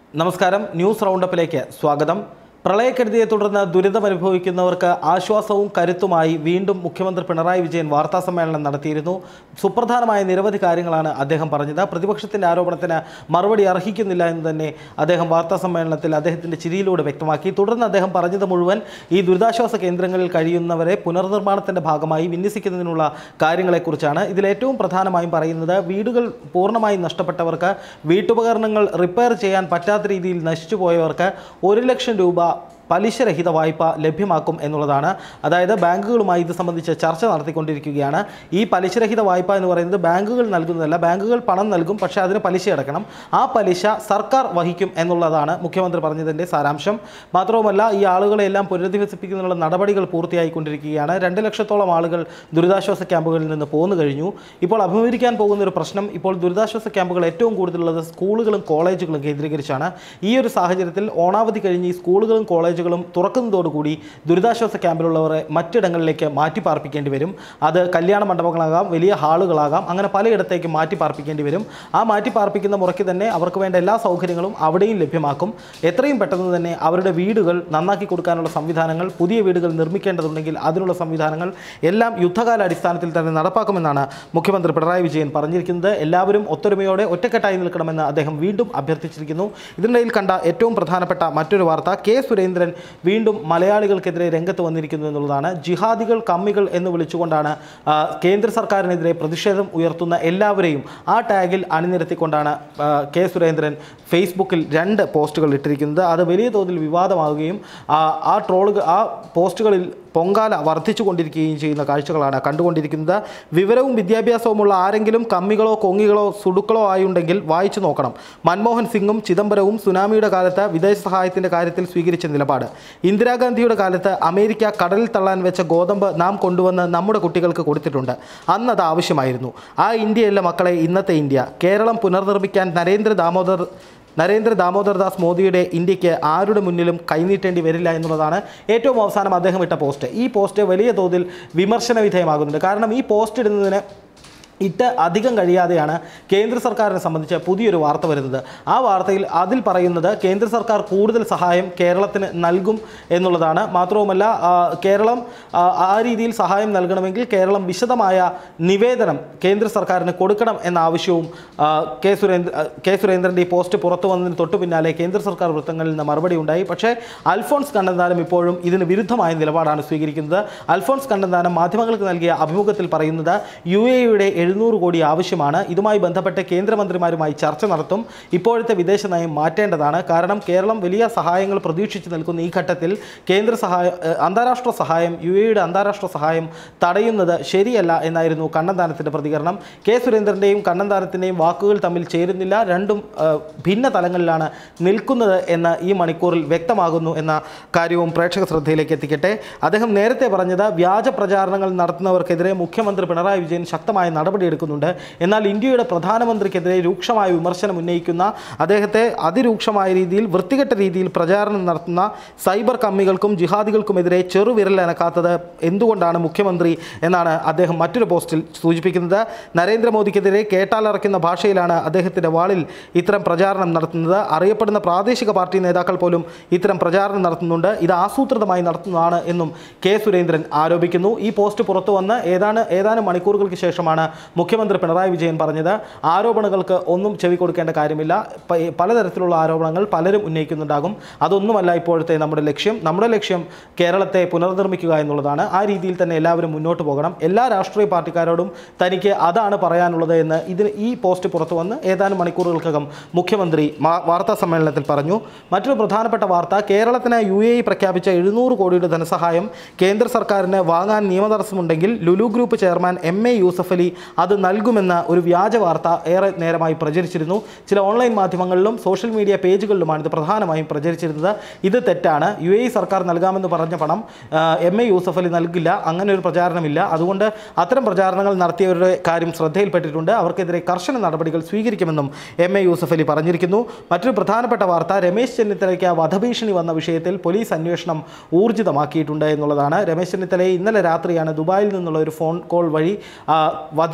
നമസ്കാരം ന്യൂസ് റൗണ്ടപ്പിലേക്ക് സ്വാഗതം പ്രളയക്കെടുതിയെ തുടർന്ന് ദുരിതമനുഭവിക്കുന്നവർക്ക് ആശ്വാസവും കരുത്തുമായി വീണ്ടും മുഖ്യമന്ത്രി പിണറായി വിജയൻ വാർത്താ സമ്മേളനം നടത്തിയിരുന്നു സുപ്രധാനമായ നിരവധി കാര്യങ്ങളാണ് അദ്ദേഹം പറഞ്ഞത് പ്രതിപക്ഷത്തിന്റെ ആരോപണത്തിന് മറുപടി അർഹിക്കുന്നില്ല എന്ന് തന്നെ അദ്ദേഹം വാർത്താ സമ്മേളനത്തിൽ അദ്ദേഹത്തിന്റെ ചിരിയിലൂടെ വ്യക്തമാക്കി തുടർന്ന് അദ്ദേഹം പറഞ്ഞത് മുഴുവൻ ഈ ദുരിതാശ്വാസ കേന്ദ്രങ്ങളിൽ കഴിയുന്നവരെ പുനർനിർമ്മാണത്തിന്റെ ഭാഗമായി വിന്യസിക്കുന്നതിനുള്ള കാര്യങ്ങളെക്കുറിച്ചാണ് ഇതിൽ ഏറ്റവും പ്രധാനമായും പറയുന്നത് വീടുകൾ പൂർണ്ണമായും നഷ്ടപ്പെട്ടവർക്ക് വീട്ടുപകരണങ്ങൾ റിപ്പയർ ചെയ്യാൻ പറ്റാത്ത രീതിയിൽ നശിച്ചു പോയവർക്ക് ഒരു ലക്ഷം രൂപ പലിശരഹിത വായ്പ ലഭ്യമാക്കും എന്നുള്ളതാണ് അതായത് ബാങ്കുകളുമായി ഇത് സംബന്ധിച്ച് ചർച്ച നടത്തിക്കൊണ്ടിരിക്കുകയാണ് ഈ പലിശരഹിത വായ്പ എന്ന് പറയുന്നത് ബാങ്കുകൾ നൽകുന്നതല്ല ബാങ്കുകൾ പണം നൽകും പക്ഷേ അതിന് പലിശ അടക്കണം ആ പലിശ സർക്കാർ വഹിക്കും എന്നുള്ളതാണ് മുഖ്യമന്ത്രി പറഞ്ഞതിൻ്റെ സാരാംശം മാത്രവുമല്ല ഈ ആളുകളെ എല്ലാം പുനരധിവസിപ്പിക്കുന്നതിനുള്ള നടപടികൾ പൂർത്തിയായിക്കൊണ്ടിരിക്കുകയാണ് രണ്ട് ലക്ഷത്തോളം ആളുകൾ ദുരിതാശ്വാസ ക്യാമ്പുകളിൽ നിന്ന് പോന്നു കഴിഞ്ഞു ഇപ്പോൾ അഭിമുഖീകരിക്കാൻ പോകുന്ന ഒരു പ്രശ്നം ഇപ്പോൾ ദുരിതാശ്വാസ ക്യാമ്പുകൾ ഏറ്റവും കൂടുതലുള്ളത് സ്കൂളുകളും കോളേജുകളും കേന്ദ്രീകരിച്ചാണ് ഈ ഒരു സാഹചര്യത്തിൽ ഓണാവധി കഴിഞ്ഞ് ഈ സ്കൂളുകളും കോളേജുകളും തുറക്കുന്നതോടുകൂടി ദുരിതാശ്വാസ ക്യാമ്പിലുള്ളവരെ മറ്റിടങ്ങളിലേക്ക് മാറ്റി പാർപ്പിക്കേണ്ടി വരും അത് കല്യാണ മണ്ഡപങ്ങളാകാം വലിയ ഹാളുകളാകാം അങ്ങനെ പലയിടത്തേക്ക് മാറ്റി പാർപ്പിക്കേണ്ടി വരും ആ മാറ്റി പാർപ്പിക്കുന്ന മുറയ്ക്ക് തന്നെ അവർക്ക് വേണ്ട എല്ലാ സൗകര്യങ്ങളും അവിടെയും ലഭ്യമാക്കും എത്രയും പെട്ടെന്ന് തന്നെ അവരുടെ വീടുകൾ നന്നാക്കി കൊടുക്കാനുള്ള സംവിധാനങ്ങൾ പുതിയ വീടുകൾ നിർമ്മിക്കേണ്ടതുണ്ടെങ്കിൽ അതിനുള്ള സംവിധാനങ്ങൾ എല്ലാം യുദ്ധകാല അടിസ്ഥാനത്തിൽ തന്നെ നടപ്പാക്കുമെന്നാണ് മുഖ്യമന്ത്രി പിണറായി വിജയൻ പറഞ്ഞിരിക്കുന്നത് എല്ലാവരും ഒത്തൊരുമയോടെ ഒറ്റക്കെട്ടായി നിൽക്കണമെന്ന് അദ്ദേഹം വീണ്ടും അഭ്യർത്ഥിച്ചിരിക്കുന്നു ഇതിനിടയിൽ കണ്ട ഏറ്റവും പ്രധാനപ്പെട്ട മറ്റൊരു വാർത്ത കെ സുരേന്ദ്രൻ വീണ്ടും മലയാളികൾക്കെതിരെ രംഗത്ത് വന്നിരിക്കുന്നു എന്നുള്ളതാണ് ജിഹാദികൾ കമ്മികൾ എന്ന് വിളിച്ചുകൊണ്ടാണ് ആ, കേന്ദ്ര സർക്കാരിനെതിരെ പ്രതിഷേധം ഉയർത്തുന്ന എല്ലാവരെയും ആ ടാഗിൽ അണിനിരത്തിക്കൊണ്ടാണ് ആ, കെ സുരേന്ദ്രൻ ഫേസ്ബുക്കിൽ രണ്ട് പോസ്റ്റുകൾ ഇട്ടിരിക്കുന്നത് അത് വലിയ തോതിൽ വിവാദമാവുകയും ആ, ആ ട്രോളുകൾ ആ പോസ്റ്റുകളിൽ പൊങ്കാല വർദ്ധിച്ചു കൊണ്ടിരിക്കുകയും ചെയ്യുന്ന കാഴ്ചകളാണ് കണ്ടുകൊണ്ടിരിക്കുന്നത് വിവരവും വിദ്യാഭ്യാസവുമുള്ള ആരെങ്കിലും കമ്മികളോ കൊങ്ങികളോ സുടുക്കളോ ആയുണ്ടെങ്കിൽ വായിച്ചു നോക്കണം മൻമോഹൻ സിംഗും ചിദംബരവും സുനാമിയുടെ കാലത്ത് വിദേശ സഹായത്തിൻ്റെ കാര്യത്തിൽ സ്വീകരിച്ച നിലപാട് ഇന്ദിരാഗാന്ധിയുടെ കാലത്ത് അമേരിക്ക കടലിൽ തള്ളാൻ വെച്ച ഗോതമ്പ് നാം കൊണ്ടുവന്ന് നമ്മുടെ കുട്ടികൾക്ക് കൊടുത്തിട്ടുണ്ട് അന്ന് അത് ആവശ്യമായിരുന്നു ആ ഇന്ത്യയല്ല മക്കളെ ഇന്നത്തെ ഇന്ത്യ കേരളം പുനർനിർമ്മിക്കാൻ നരേന്ദ്ര ദാമോദർ നരേന്ദ്ര ദാമോദർദാസ് മോദിയുടെ ഇന്ത്യക്ക് ആരുടെ മുന്നിലും കൈനീട്ടേണ്ടി വരില്ല എന്നുള്ളതാണ് ഏറ്റവും അവസാനം അദ്ദേഹം ഇട്ട പോസ്റ്റ് ഈ പോസ്റ്റ് വലിയ തോതിൽ വിമർശന വിധേയമാകുന്നുണ്ട് കാരണം ഈ പോസ്റ്റ് ഇടുന്നതിന് ഇട്ട് അധികം കഴിയാതെയാണ് കേന്ദ്ര സർക്കാരിനെ സംബന്ധിച്ച് പുതിയൊരു വാർത്ത വരുന്നത് ആ വാർത്തയിൽ അതിൽ പറയുന്നത് കേന്ദ്ര സർക്കാർ കൂടുതൽ സഹായം കേരളത്തിന് നൽകും എന്നുള്ളതാണ് മാത്രവുമല്ല ആ, കേരളം ആ, ആ രീതിയിൽ സഹായം നൽകണമെങ്കിൽ കേരളം വിശദമായ നിവേദനം കേന്ദ്ര സർക്കാരിന് കൊടുക്കണം എന്ന ആവശ്യവും ആ, കെ സുരേന്ദ്ര ആ, കെ സുരേന്ദ്രൻ്റെ ഈ പോസ്റ്റ് പുറത്തു വന്നതിന് തൊട്ടു പിന്നാലെ കേന്ദ്ര സർക്കാർ വൃത്തങ്ങളിൽ നിന്ന് മറുപടി ഉണ്ടായി പക്ഷേ അൽഫോൺസ് കണ്ണന്താനം ഇപ്പോഴും ഇതിന് വിരുദ്ധമായ നിലപാടാണ് സ്വീകരിക്കുന്നത് അൽഫോൺസ് കണ്ണന്താനം മാധ്യമങ്ങൾക്ക് നൽകിയ അഭിമുഖത്തിൽ പറയുന്നത് യു എയുടെ എഴുന്നൂറ് കോടി ആവശ്യമാണ് ഇതുമായി ബന്ധപ്പെട്ട് കേന്ദ്രമന്ത്രിമാരുമായി ചർച്ച നടത്തും ഇപ്പോഴത്തെ വിദേശ നയം മാറ്റേണ്ടതാണ് കാരണം കേരളം വലിയ സഹായങ്ങൾ പ്രതീക്ഷിച്ച് നിൽക്കുന്ന ഈ ഘട്ടത്തിൽ കേന്ദ്ര സഹായ ഏഹ് അന്താരാഷ്ട്ര സഹായം യു എയുടെ അന്താരാഷ്ട്ര സഹായം തടയുന്നത് ശരിയല്ല എന്നായിരുന്നു കണ്ണന്താനത്തിൻ്റെ പ്രതികരണം കെ സുരേന്ദ്രൻ്റെയും കണ്ണന്താനത്തിൻ്റെയും വാക്കുകൾ തമ്മിൽ ചേരുന്നില്ല രണ്ടും ഏഹ് ഭിന്ന തലങ്ങളിലാണ് നിൽക്കുന്നത് എന്ന് ഈ മണിക്കൂറിൽ വ്യക്തമാകുന്നു എന്ന കാര്യവും പ്രേക്ഷക ശ്രദ്ധയിലേക്ക് എത്തിക്കട്ടെ അദ്ദേഹം നേരത്തെ പറഞ്ഞത് വ്യാജ പ്രചാരണങ്ങൾ നടത്തുന്നവർക്കെതിരെ മുഖ്യമന്ത്രി പിണറായി വിജയൻ ശക്തമായ നടപടിയെടുക്കുന്നുണ്ട് എന്നാൽ ഇന്ത്യയുടെ പ്രധാനമന്ത്രിക്കെതിരെ രൂക്ഷമായ വിമർശനം ഉന്നയിക്കുന്ന അദ്ദേഹത്തെ അതിരൂക്ഷമായ രീതിയിൽ വൃത്തികെട്ട രീതിയിൽ പ്രചാരണം നടത്തുന്ന സൈബർ കമ്മികൾക്കും ജിഹാദികൾക്കുമെതിരെ ചെറുവിരലനക്കാത്തത് എന്തുകൊണ്ടാണ് മുഖ്യമന്ത്രി എന്നാണ് അദ്ദേഹം മറ്റൊരു പോസ്റ്റിൽ സൂചിപ്പിക്കുന്നത് നരേന്ദ്രമോദിക്കെതിരെ കേട്ടാലറയ്ക്കുന്ന ഭാഷയിലാണ് അദ്ദേഹത്തിൻ്റെ വാളിൽ ഇത്തരം പ്രചാരണം നടത്തുന്നത് അറിയപ്പെടുന്ന പ്രാദേശിക പാർട്ടി നേതാക്കൾ പോലും ഇത്തരം പ്രചാരണം നടത്തുന്നുണ്ട് ഇത് ആസൂത്രിതമായി നടത്തുന്നതാണ് എന്നും കെ സുരേന്ദ്രൻ ആരോപിക്കുന്നു ഈ പോസ്റ്റ് പുറത്തു വന്ന് ഏതാണ്ട് ഏതാനും മണിക്കൂറുകൾക്ക് ശേഷമാണ് മുഖ്യമന്ത്രി പിണറായി വിജയൻ പറഞ്ഞത് ആരോപണങ്ങൾക്ക് ഒന്നും ചെവി കൊടുക്കേണ്ട കാര്യമില്ല പ- പലതരത്തിലുള്ള ആരോപണങ്ങൾ പലരും ഉന്നയിക്കുന്നുണ്ടാകും അതൊന്നുമല്ല ഇപ്പോഴത്തെ നമ്മുടെ ലക്ഷ്യം നമ്മുടെ ലക്ഷ്യം കേരളത്തെ പുനർനിർമ്മിക്കുക എന്നുള്ളതാണ് ആ രീതിയിൽ തന്നെ എല്ലാവരും മുന്നോട്ട് പോകണം എല്ലാ രാഷ്ട്രീയ പാർട്ടിക്കാരോടും തനിക്ക് അതാണ് പറയാനുള്ളത് എന്ന് ഇതിന് ഈ പോസ്റ്റ് പുറത്തു വന്ന് ഏതാനും മണിക്കൂറുകൾക്കകം മുഖ്യമന്ത്രി മാ- വാർത്താ സമ്മേളനത്തിൽ പറഞ്ഞു മറ്റൊരു പ്രധാനപ്പെട്ട വാർത്ത കേരളത്തിന് യു എ ഇ പ്രഖ്യാപിച്ച എഴുന്നൂറ് കോടിയുടെ ധനസഹായം കേന്ദ്ര സർക്കാരിന് വാങ്ങാൻ നിയമതടസ്സമുണ്ടെങ്കിൽ Lulu group chairman M A Yusuff Ali അത് നൽകുമെന്ന ഒരു വ്യാജ വാർത്ത ഏറെ നേരമായി പ്രചരിച്ചിരുന്നു ചില ഓൺലൈൻ മാധ്യമങ്ങളിലും സോഷ്യൽ മീഡിയ പേജുകളിലുമാണ് ഇത് പ്രധാനമായും പ്രചരിച്ചിരുന്നത് ഇത് തെറ്റാണ് യു എ ഇ സർക്കാർ നൽകാമെന്ന് പറഞ്ഞ പണം ആ, എം എ യൂസഫ് അലി നൽകില്ല അങ്ങനെ ഒരു പ്രചാരണമില്ല അതുകൊണ്ട് അത്തരം പ്രചാരണങ്ങൾ നടത്തിയവരുടെ കാര്യം ശ്രദ്ധയിൽപ്പെട്ടിട്ടുണ്ട് അവർക്കെതിരെ കർശന നടപടികൾ സ്വീകരിക്കുമെന്നും എം എ യൂസഫ് അലി പറഞ്ഞിരിക്കുന്നു മറ്റൊരു പ്രധാനപ്പെട്ട വാർത്ത രമേശ് ചെന്നിത്തലയ്ക്ക് വധഭീഷണി വന്ന വിഷയത്തിൽ പോലീസ് അന്വേഷണം ഊർജിതമാക്കിയിട്ടുണ്ട് എന്നുള്ളതാണ് രമേശ് ചെന്നിത്തലയെ ഇന്നലെ രാത്രിയാണ് ദുബായിൽ നിന്നുള്ള ഒരു ഫോൺ കോൾ വഴി ആ, വധി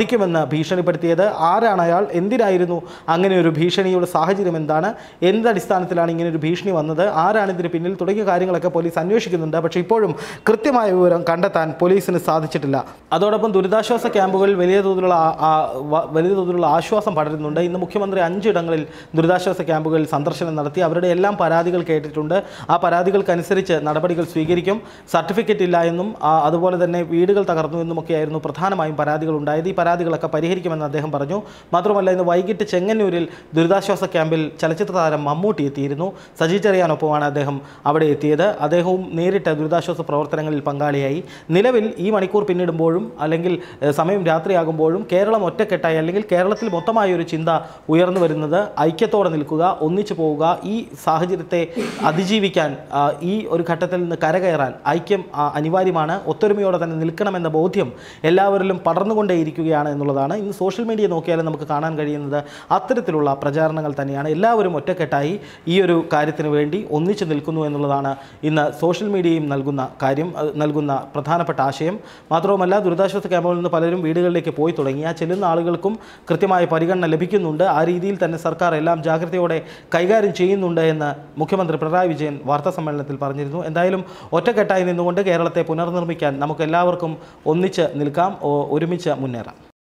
വധിക്കുമെന്ന് ഭീഷണിപ്പെടുത്തിയത് ആരാണ് അയാൾ എന്തിനായിരുന്നു അങ്ങനെ ഒരു ഭീഷണിയുടെ സാഹചര്യം എന്താണ് എന്തടിസ്ഥാനത്തിലാണ് ഇങ്ങനെ ഒരു ഭീഷണി വന്നത് ആരാണ് ഇതിന് പിന്നിൽ തുടങ്ങിയ കാര്യങ്ങളൊക്കെ പോലീസ് അന്വേഷിക്കുന്നുണ്ട് പക്ഷേ ഇപ്പോഴും കൃത്യമായ വിവരം കണ്ടെത്താൻ പോലീസിന് സാധിച്ചിട്ടില്ല അതോടൊപ്പം ദുരിതാശ്വാസ ക്യാമ്പുകളിൽ വലിയ തോതിലുള്ള ആ- ആ- വ- വലിയ തോതിലുള്ള ആശ്വാസം പടരുന്നുണ്ട് ഇന്ന് മുഖ്യമന്ത്രി അഞ്ചിടങ്ങളിൽ ദുരിതാശ്വാസ ക്യാമ്പുകളിൽ സന്ദർശനം നടത്തി അവരുടെ എല്ലാം പരാതികൾ കേട്ടിട്ടുണ്ട് ആ പരാതികൾക്കനുസരിച്ച് നടപടികൾ സ്വീകരിക്കും സർട്ടിഫിക്കറ്റ് ഇല്ല എന്നും ആ, അതുപോലെ തന്നെ വീടുകൾ തകർന്നു എന്നുമൊക്കെയായിരുന്നു പ്രധാനമായും പരാതികൾ ഉണ്ടായത് ഈ പരാതികളൊക്കെ പരിഹരിക്കുമെന്ന് അദ്ദേഹം പറഞ്ഞു മാത്രമല്ല ഇന്ന് വൈകിട്ട് ചെങ്ങന്നൂരിൽ ദുരിതാശ്വാസ ക്യാമ്പിൽ ചലച്ചിത്ര താരം മമ്മൂട്ടി എത്തിയിരുന്നു സജി ചെറിയാനൊപ്പമാണ് അദ്ദേഹം അവിടെ എത്തിയത് അദ്ദേഹവും നേരിട്ട് ദുരിതാശ്വാസ പ്രവർത്തനങ്ങളിൽ പങ്കാളിയായി നിലവിൽ ഈ മണിക്കൂർ പിന്നിടുമ്പോഴും അല്ലെങ്കിൽ ഏഹ്, സമയം രാത്രിയാകുമ്പോഴും കേരളം ഒറ്റക്കെട്ടായി അല്ലെങ്കിൽ കേരളത്തിൽ മൊത്തമായ ഒരു ചിന്ത ഉയർന്നു വരുന്നത് ഐക്യത്തോടെ നിൽക്കുക ഒന്നിച്ചു പോവുക ഈ സാഹചര്യത്തെ അതിജീവിക്കാൻ ആ, ഈ ഒരു ഘട്ടത്തിൽ നിന്ന് കരകയറാൻ ഐക്യം ആ, അനിവാര്യമാണ് ഒത്തൊരുമയോടെ തന്നെ നിൽക്കണമെന്ന ബോധ്യം എല്ലാവരിലും പടർന്നുകൊണ്ടേയിരിക്കുകയാണ് എന്നുള്ളതാണ് ഇന്ന് സോഷ്യൽ മീഡിയ നോക്കിയാലും നമുക്ക് കാണാൻ കഴിയുന്നത് അത്തരത്തിലുള്ള പ്രചാരണങ്ങൾ തന്നെയാണ് എല്ലാവരും ഒറ്റക്കെട്ടായി ഈ ഒരു കാര്യത്തിന് വേണ്ടി ഒന്നിച്ചു നിൽക്കുന്നു എന്നുള്ളതാണ് ഇന്ന് സോഷ്യൽ മീഡിയയും നൽകുന്ന കാര്യം അത് നൽകുന്ന പ്രധാനപ്പെട്ട ആശയം മാത്രവുമല്ല ദുരിതാശ്വാസ ക്യാമ്പുകളിൽ നിന്ന് പലരും വീടുകളിലേക്ക് പോയി തുടങ്ങി ആ ചെല്ലുന്ന ആളുകൾക്കും കൃത്യമായ പരിഗണന ലഭിക്കുന്നുണ്ട് ആ രീതിയിൽ തന്നെ സർക്കാർ എല്ലാം ജാഗ്രതയോടെ കൈകാര്യം ചെയ്യുന്നുണ്ട് എന്ന് മുഖ്യമന്ത്രി പിണറായി വിജയൻ വാർത്താ സമ്മേളനത്തിൽ പറഞ്ഞിരുന്നു എന്തായാലും ഒറ്റക്കെട്ടായി നിന്നുകൊണ്ട് കേരളത്തെ പുനർനിർമ്മിക്കാൻ നമുക്ക് എല്ലാവർക്കും ഒന്നിച്ച് നിൽക്കാം ഒ- ഒരുമിച്ച് മുന്നേറാം